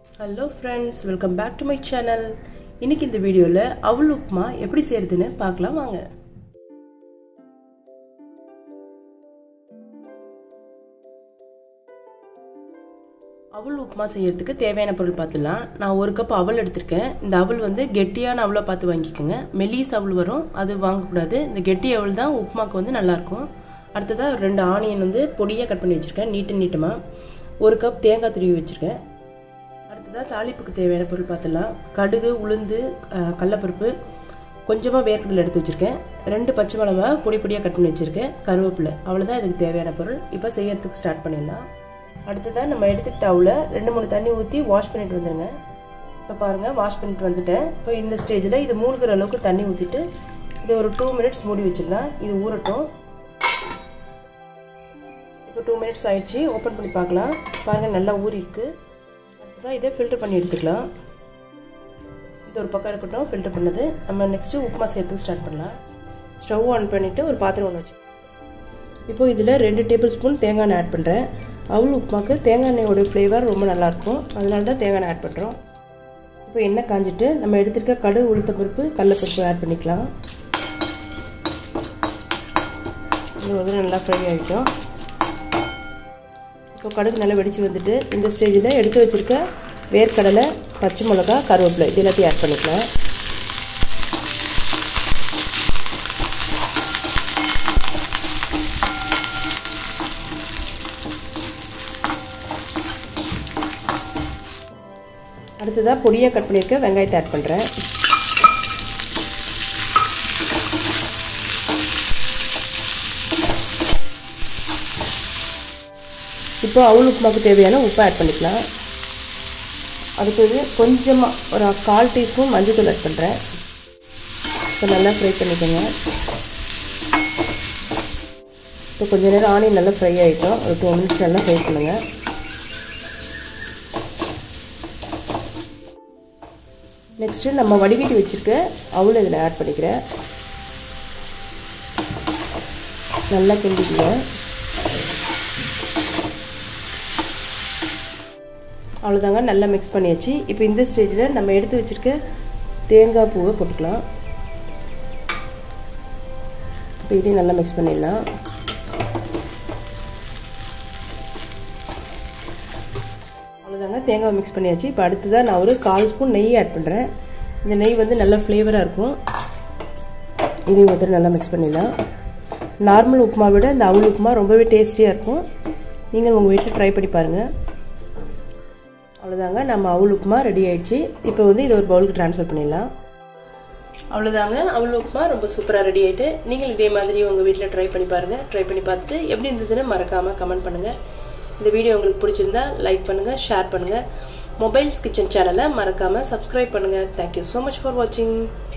hello friends welcome back to my channel இன்னைக்கு இந்த வீடியோவில் அவல் உப்புமா எப்படி செய்யறதுன்னு பார்க்கலாம் வாங்க அவல் உப்புமா செய்யறதுக்கு தேவையான பொருள் பார்த்துலாம் நான் ஒரு கப் அவல் எடுத்திருக்கேன் இந்த அவல் வந்து கெட்டியான அவலை பார்த்து வாங்கிக்கோங்க மெலிஸ் அவல் வரும் அது வாங்கக்கூடாது இந்த கெட்டி அவல் தான் உப்புமாக்கு வந்து நல்லாயிருக்கும் அடுத்ததாக ரெண்டு ஆனியன் வந்து பொடியாக கட் பண்ணி வச்சுருக்கேன் நீட்டு நீட்டமாக ஒரு கப் தேங்காய் துருவி வச்சுருக்கேன் அடுத்ததாக தாளிப்புக்கு தேவையான பொருள் பார்த்துலாம் கடுகு உளுந்து கடலப்பருப்பு கொஞ்சமாக வேர்க்கடலை எடுத்து வச்சுருக்கேன் ரெண்டு பச்சை மிளகா பொடி பொடியாக கட் பண்ணி வச்சுருக்கேன் கருவேப்பிலை அவ்வளோதான் இதுக்கு தேவையான பொருள் இப்போ செய்யறதுக்கு ஸ்டார்ட் பண்ணிடலாம் அடுத்ததாக நம்ம எடுத்துக்கிட்ட அவ்வளோ ரெண்டு மூணு தண்ணி ஊற்றி வாஷ் பண்ணிட்டு வந்துடுங்க இப்போ பாருங்கள் வாஷ் பண்ணிட்டு வந்துட்டேன் இப்போ இந்த ஸ்டேஜில் இது மூழ்கிற அளவுக்கு தண்ணி ஊற்றிட்டு இது ஒரு டூ மினிட்ஸ் மூடி வச்சிடலாம் இது ஊறட்டும் இப்போ டூ மினிட்ஸ் ஆயிடுச்சு ஓப்பன் பண்ணி பார்க்கலாம் பாருங்கள் நல்லா ஊறி இருக்குது அடுத்ததாக இதை ஃபில்டர் பண்ணி எடுத்துக்கலாம் இது ஒரு பக்கம் இருக்கட்டும் ஃபில்டர் பண்ணது நம்ம நெக்ஸ்ட்டு உப்புமா சேர்த்து ஸ்டார்ட் பண்ணலாம் ஸ்டவ் ஆன் பண்ணிவிட்டு ஒரு பாத்திரம் ஒன்று வச்சு இப்போது இதில் ரெண்டு டேபிள் ஸ்பூன் தேங்காய் எண்ணெய் ஆட் பண்ணுறேன் அவள் உப்புமாக்கு தேங்காய் எண்ணெயோட ஃப்ளேவர் ரொம்ப நல்லாயிருக்கும் அதனால தான் தேங்காய் எண்ணெய் ஆட் பண்ணுறோம் இப்போ எண்ணெய் காஞ்சிட்டு நம்ம எடுத்துருக்க கடுகு உளுத்த பருப்பு கடலப்பருப்பு ஆட் பண்ணிக்கலாம் இது வந்து நல்லா ஃப்ரை ஆகிட்டோம் இப்போ கடுகு நல்லா வெடித்து வந்துட்டு இந்த ஸ்டேஜில் எடுத்து வச்சுருக்க வேர்க்கடலை பச்சை மிளகா கருவேப்பிலை இது எல்லாத்தையும் ஆட் பண்ணிக்கலாம் அடுத்ததாக பொடியாக கட் பண்ணியிருக்க வெங்காயத்தை ஆட் பண்ணுறேன் இப்போ அவல் உப்புமாக்கு தேவையான உப்பை ஆட் பண்ணிக்கலாம் அடுத்தது கொஞ்சமாக ஒரு கால் டீஸ்பூன் மஞ்சள் தூள் ஆட் பண்ணுறேன் இப்போ நல்லா ஃப்ரை பண்ணிக்கோங்க இப்போ கொஞ்ச நேரம் ஆனியன் நல்லா ஃப்ரை ஆகிட்டோம் ஒரு டூ மினிட்ஸ் நல்லா ஃப்ரை பண்ணுங்கள் நெக்ஸ்ட்டு நம்ம வடிகட்டி வச்சுருக்க அவள் இதில் ஆட் பண்ணிக்கிறேன் நல்லா கிண்டிக்குங்க அவ்வளோதாங்க நல்லா மிக்ஸ் பண்ணியாச்சு இப்போ இந்த ஸ்டேஜில் நம்ம எடுத்து வச்சுருக்க தேங்காய் பூவை போட்டுக்கலாம் இப்போ இதையும் நல்லா மிக்ஸ் பண்ணிடலாம் அவ்வளோதாங்க தேங்காய் மிக்ஸ் பண்ணியாச்சு இப்போ அடுத்ததாக நான் ஒரு கால் ஸ்பூன் நெய் ஆட் பண்ணுறேன் இந்த நெய் வந்து நல்ல ஃப்ளேவராக இருக்கும் இதையும் வந்து நல்லா மிக்ஸ் பண்ணிடலாம் நார்மல் உப்புமா விட இந்த அவல் உப்புமா ரொம்பவே டேஸ்டியாக இருக்கும் நீங்கள் உங்கள் வீட்டில் ட்ரை பண்ணி பாருங்கள் அவ்வளோதாங்க நம்ம அவல் உப்புமா ரெடி ஆயிடுச்சு இப்போ வந்து இதை ஒரு பவுலுக்கு ட்ரான்ஸ்ஃபர் பண்ணிடலாம் அவ்வளோதாங்க அவல் உப்புமா ரொம்ப சூப்பராக ரெடி ஆகிட்டு நீங்கள் இதே மாதிரி உங்கள் வீட்டில் ட்ரை பண்ணி பாருங்கள் ட்ரை பண்ணி பார்த்துட்டு எப்படி இருந்ததுன்னு மறக்காமல் கமெண்ட் பண்ணுங்கள் இந்த வீடியோ உங்களுக்கு பிடிச்சிருந்தா லைக் பண்ணுங்கள் ஷேர் பண்ணுங்கள் மொபைல்ஸ் கிச்சன் சேனலை மறக்காமல் சப்ஸ்கிரைப் பண்ணுங்கள் தேங்க்யூ ஸோ மச் ஃபார் வாட்சிங்